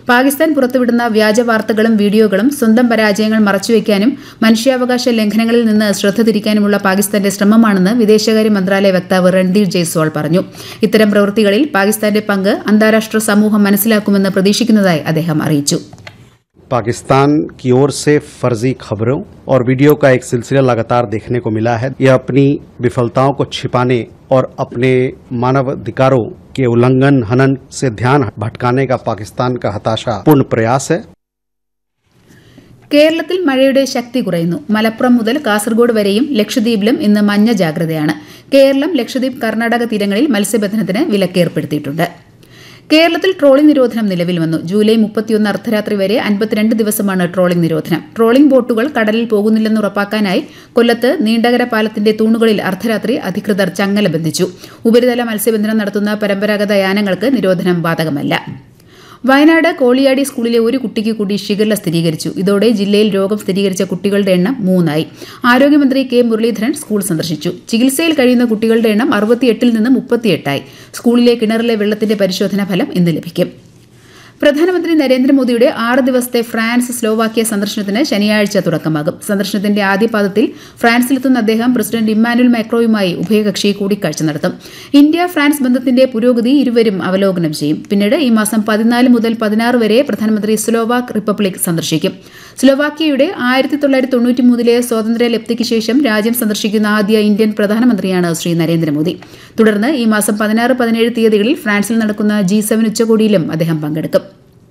പാകിസ്ഥാൻ പുറത്തുവിടുന്ന വ്യാജ വാർത്തകളും വീഡിയോകളും സ്വന്തം പരാജയങ്ങൾ മറച്ചുവെക്കാനും മനുഷ്യാവകാശ ലംഘനങ്ങളിൽ നിന്ന് ശ്രദ്ധ തിരിക്കാനുമുള്ള പാകിസ്ഥാന്റെ ശ്രമമാണെന്ന് വിദേശകാര്യ മന്ത്രാലയ വക്താവ് രൺദീർ ജയ്സ്വാൾ പറഞ്ഞു ഇത്തരം പ്രവൃത്തികളിൽ പാകിസ്ഥാന്റെ പങ്ക് അന്താരാഷ്ട്ര സമൂഹം മനസ്സിലാക്കുമെന്ന് പ്രതീക്ഷിക്കുന്നതായി അദ്ദേഹം അറിയിച്ചു पाकिस्तान की ओर से फर्जी खबरों और वीडियो का एक सिलसिला लगातार देखने को मिला है यह अपनी विफलताओं को छिपाने और अपने मानवाधिकारों के उल्लंघन हनन से ध्यान भटकाने का पाकिस्तान का हताशापूर्ण प्रयास है കേരളത്തിൽ മഴയുടെ ശക്തി കുറയുന്നു മലപ്പുറം മുതൽ കാസർഗോഡ് വരെയും ലക്ഷദ്വീപിലും ഇന്ന് മഞ്ഞ ജാഗ്രതയാണ് കേരളം ലക്ഷദ്വീപ് കർണാടക തീരങ്ങളിൽ മത്സ്യബന്ധനത്തിന് വിലക്കേർപ്പെടുത്തിയിട്ടുണ്ട് കേരളത്തിൽ ട്രോളിംഗ് നിരോധനം നിലവിൽ വന്നു ജൂലൈ മുപ്പത്തിയൊന്ന് അർദ്ധരാത്രി വരെ അൻപത്തിരണ്ട് ദിവസമാണ് ട്രോളിംഗ് നിരോധനം ട്രോളിംഗ് ബോട്ടുകൾ കടലിൽ പോകുന്നില്ലെന്ന് ഉറപ്പാക്കാനായി കൊല്ലത്ത് നീണ്ടകര പാലത്തിന്റെ തൂണുകളിൽ അർദ്ധരാത്രി അധികൃതർ ചങ്ങല ബന്ധിച്ചു ഉപരിതല മത്സ്യബന്ധനം നടത്തുന്ന പരമ്പരാഗത യാനങ്ങൾക്ക് നിരോധനം ബാധകമല്ല വയനാട് കോളിയാടി സ്കൂളിലെ ഒരു കുട്ടിക്ക് കൂടി ഷിഗല്ല സ്ഥിരീകരിച്ചു ഇതോടെ ജില്ലയിൽ രോഗം സ്ഥിരീകരിച്ച കുട്ടികളുടെ എണ്ണം മൂന്നായി ആരോഗ്യമന്ത്രി കെ മുരളീധരൻ സ്കൂൾ സന്ദർശിച്ചു ചികിത്സയിൽ കഴിയുന്ന കുട്ടികളുടെ എണ്ണം അറുപത്തിയെട്ടിൽ നിന്ന് മുപ്പത്തിയെട്ടായി സ്കൂളിലെ കിണറിലെ വെള്ളത്തിന്റെ പരിശോധനാ ഫലം ഇന്ന് ലഭിക്കും പ്രധാനമന്ത്രി നരേന്ദ്രമോദിയുടെ ആറ് ദിവസത്തെ ഫ്രാൻസ് സ്ലോവാക്യ സന്ദർശനത്തിന് ശനിയാഴ്ച തുടക്കമാകും സന്ദർശനത്തിന്റെ ആദ്യപാദത്തിൽ ഫ്രാൻസിലെത്തുന്ന അദ്ദേഹം പ്രസിഡന്റ് ഇമ്മാനുൽ മാക്രോയുമായി ഉഭയകക്ഷി കൂടിക്കാഴ്ച നടത്തും ഇന്ത്യ ഫ്രാൻസ് ബന്ധത്തിന്റെ പുരോഗതി ഇരുവരും അവലോകനം ചെയ്യും പിന്നീട് ഈ മാസം പതിനാല് മുതൽ പതിനാറ് വരെ പ്രധാനമന്ത്രി സ്ലോവാക് റിപ്പബ്ലിക് സന്ദർശിക്കും സ്ലോവാക്യയുടെ ആയിരത്തി തൊള്ളായിരത്തി തൊണ്ണൂറ്റി മൂന്നിലെ സ്വാതന്ത്ര്യ ലബ്ധിക്ക് ശേഷം രാജ്യം സന്ദർശിക്കുന്ന ആദ്യ ഇന്ത്യൻ പ്രധാനമന്ത്രിയാണ് ശ്രീ നരേന്ദ്രമോദി തുടർന്ന് ഈ മാസം പതിനാറ് പതിനേഴ് തീയതികളിൽ ഫ്രാൻസിൽ നടക്കുന്ന ജി സെവൻ ഉച്ചകോടിയിലും അദ്ദേഹം പങ്കെടുക്കും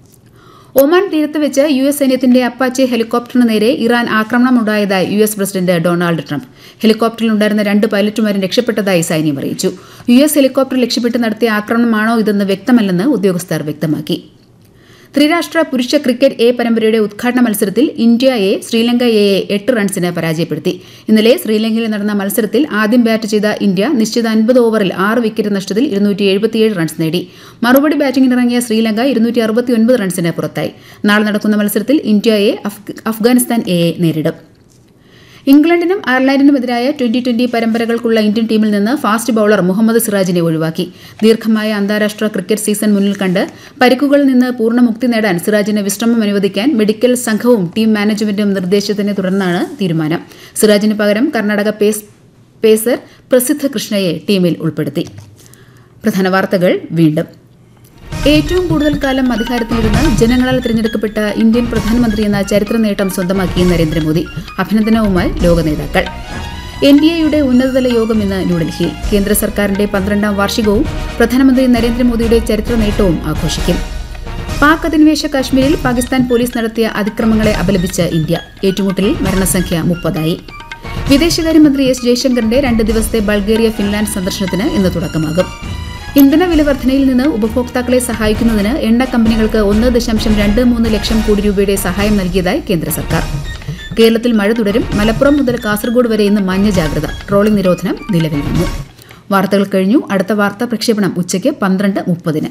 ഒമാൻ തീരത്ത് വെച്ച് യു എസ് സൈന്യത്തിന്റെ അപ്പാച്ചെ ഹെലികോപ്റ്ററിന് നേരെ ഇറാൻ ആക്രമണമുണ്ടായതായി U S president Donald Trump ഹെലികോപ്റ്ററിലുണ്ടായിരുന്ന രണ്ട് പൈലറ്റുമാരും രക്ഷപ്പെട്ടതായി സൈന്യം അറിയിച്ചു യു എസ് ഹെലികോപ്റ്റർ ലക്ഷ്യമിട്ട് നടത്തിയ ആക്രമണമാണോ ഇതെന്ന് വ്യക്തമല്ലെന്ന് ഉദ്യോഗസ്ഥർ വ്യക്തമാക്കി ത്രിരാഷ്ട്ര പുരുഷ ക്രിക്കറ്റ് എ പരമ്പരയുടെ ഉദ്ഘാടന മത്സരത്തിൽ ഇന്ത്യ എ ശ്രീലങ്ക എയെ എട്ട് റൺസിന് പരാജയപ്പെടുത്തി ഇന്നലെ ശ്രീലങ്കയിൽ നടന്ന മത്സരത്തിൽ ആദ്യം ബാറ്റ് ചെയ്ത ഇന്ത്യ നിശ്ചിത അൻപത് ഓവറിൽ ആറ് വിക്കറ്റ് നഷ്ടത്തിൽ ഇരുന്നൂറ്റി എഴുപത്തിയേഴ് റൺസ് നേടി മറുപടി ബാറ്റിംഗിനിറങ്ങിയ ശ്രീലങ്ക ഇരുന്നൂറ്റി അറുപത്തിയൊൻപത് റൺസിന് പുറത്തായി നാളെ നടക്കുന്ന മത്സരത്തിൽ ഇന്ത്യ എ അഫ്ഗാനിസ്ഥാൻ എയെ നേരിടും ഇംഗ്ലണ്ടിനും അയർലൻഡിനുമെതിരായ ട്വന്റി ട്വന്റി പരമ്പരകൾക്കുള്ള ഇന്ത്യൻ ടീമിൽ നിന്ന് ഫാസ്റ്റ് ബൌളർ മുഹമ്മദ് സിറാജിനെ ഒഴിവാക്കി ദീർഘമായ അന്താരാഷ്ട്ര ക്രിക്കറ്റ് സീസൺ മുന്നിൽ കണ്ട് പരിക്കുകളിൽ നിന്ന് പൂർണ്ണമുക്തി നേടാൻ സിറാജിന് വിശ്രമം അനുവദിക്കാൻ മെഡിക്കൽ സംഘവും ടീം മാനേജ്മെന്റും നിർദ്ദേശത്തിനെ തുടർന്നാണ് തീരുമാനം സിറാജിന് പകരം കർണാടക പേസ് പേസർ പ്രസിദ്ധ കൃഷ്ണയെ ടീമിൽ ഉൾപ്പെടുത്തി പ്രധാന വാർത്തകൾ വീണ്ടും ഏറ്റവും കൂടുതൽ കാലം അധികാരത്തിലിരുന്ന് ജനങ്ങളാൽ തിരഞ്ഞെടുക്കപ്പെട്ട ഇന്ത്യൻ പ്രധാനമന്ത്രി എന്ന ചരിത്ര നേട്ടം സ്വന്തമാക്കി നരേന്ദ്രമോദി അഭിനന്ദനവുമായി ലോക നേതാക്കൾ എൻ ഡി എയുടെ ഉന്നതതല യോഗം ഇന്ന് ന്യൂഡൽഹിയിൽ കേന്ദ്ര സർക്കാരിന്റെ പന്ത്രണ്ടാം വാർഷികവും പ്രധാനമന്ത്രി നരേന്ദ്രമോദിയുടെ ചരിത്ര നേട്ടവും ആഘോഷിക്കും പാക് അധിനിവേശ കാശ്മീരിൽ പാകിസ്ഥാൻ പോലീസ് നടത്തിയ അതിക്രമങ്ങളെ അപലപിച്ച് ഇന്ത്യ ഏറ്റുമുട്ടലിൽ മരണസംഖ്യ മുപ്പതായി വിദേശകാര്യമന്ത്രി എസ് ജയശങ്കറിന്റെ രണ്ട് ദിവസത്തെ ബൾഗേറിയ ഫിൻലാൻഡ് സന്ദർശനത്തിന് ഇന്ന് തുടക്കമാകും ഇന്ധന വില വർധനയിൽ നിന്ന് ഉപഭോക്താക്കളെ സഹായിക്കുന്നതിന് എണ്ണ കമ്പനികൾക്ക് ഒന്ന് ദശാംശം രണ്ട് മൂന്ന് ലക്ഷം കോടി രൂപയുടെ സഹായം നൽകിയതായി കേന്ദ്ര സർക്കാർ കേരളത്തിൽ മഴ തുടരും മലപ്പുറം മുതൽ കാസർഗോഡ് വരെ ഇന്ന് മഞ്ഞ ജാഗ്രത ട്രോളിംഗ് നിരോധനം നിലവിൽ വന്നു വാർത്തകൾ കഴിഞ്ഞു അടുത്ത വാർത്താ പ്രക്ഷേപണം ഉച്ചയ്ക്ക് പന്ത്രണ്ട് മുപ്പതിന്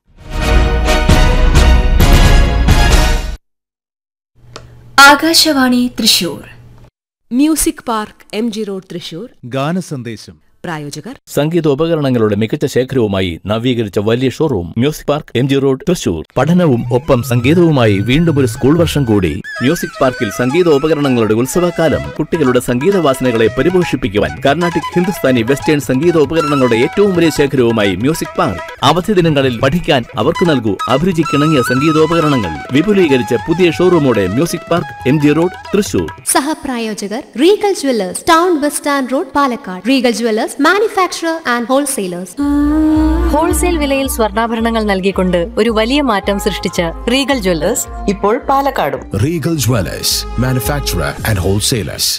Akashvani Thrissur music park M G road Thrissur ഗാനസന്ദേശം പ്രായോജകർ സംഗീതോപകരണങ്ങളുടെ മികച്ച ശേഖരവുമായി നവീകരിച്ച വലിയ showroom music park M G road Thrissur പഠനവും ഒപ്പം സംഗീതവുമായി വീണ്ടും ഒരു സ്കൂൾ വർഷം കൂടി മ്യൂസിക് പാർക്കിൽ സംഗീതോപകരണങ്ങളുടെ ഉത്സവകാലം കുട്ടികളുടെ സംഗീത വാസനകളെ പരിപോഷിപ്പിക്കുവാൻ കർണാട്ടിക് ഹിന്ദുസ്ഥാനി വെസ്റ്റേൺ സംഗീതോപകരണങ്ങളുടെ ഏറ്റവും വലിയ ശേഖരവുമായി മ്യൂസിക് പാർക്ക് അവധി ദിനങ്ങളിൽ പഠിക്കാൻ അവർക്ക് നൽകൂ അഭിരുചിക്കിണങ്ങിയ സംഗീതോപകരണങ്ങൾ വിപുലീകരിച്ച പുതിയ ഷോറൂമോടെ music park M G road Thrissur സഹപ്രായോജകർ Regal jewellers town bus stand road Palakkad Regal jewellers manufacturer and wholesalers wholesale വിലയിൽ സ്വർണ്ണാഭരണങ്ങൾ നൽകിക്കൊണ്ട് ഒരു വലിയ മാറ്റം സൃഷ്ടിച്ച റീഗൽ ജ്വല്ലേഴ്സ് ഇപ്പോൾ പാലക്കാടും Regal Dwellers, manufacturer and wholesalers.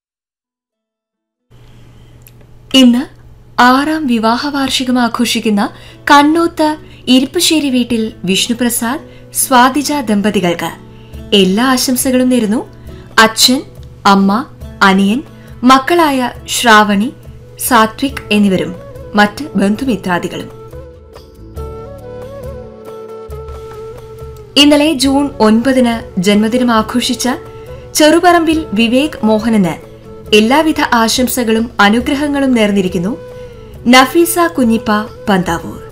ഇന്ന് ആറാം വിവാഹ വാർഷികം ആഘോഷിക്കുന്ന കണ്ണൂത്ത് ഇരിപ്പശ്ശേരി വീട്ടിൽ വിഷ്ണുപ്രസാദ് സ്വാതിജ ദമ്പതികൾക്ക് എല്ലാ ആശംസകളും നേരുന്നു അച്ഛൻ അമ്മ അനിയൻ മക്കളായ ശ്രാവണി സാത്വിക് എന്നിവരും മറ്റ് ബന്ധുമിത്രാദികളും ഇന്നലെ ജൂൺ ഒൻപതിന് ജന്മദിനം ആഘോഷിച്ച ചെറുപറമ്പിൽ വിവേക് മോഹനന് എല്ലാവിധ ആശംസകളും അനുഗ്രഹങ്ങളും നേർന്നിരിക്കുന്നു നഫീസ കുഞ്ഞിപ്പ പന്താവൂർ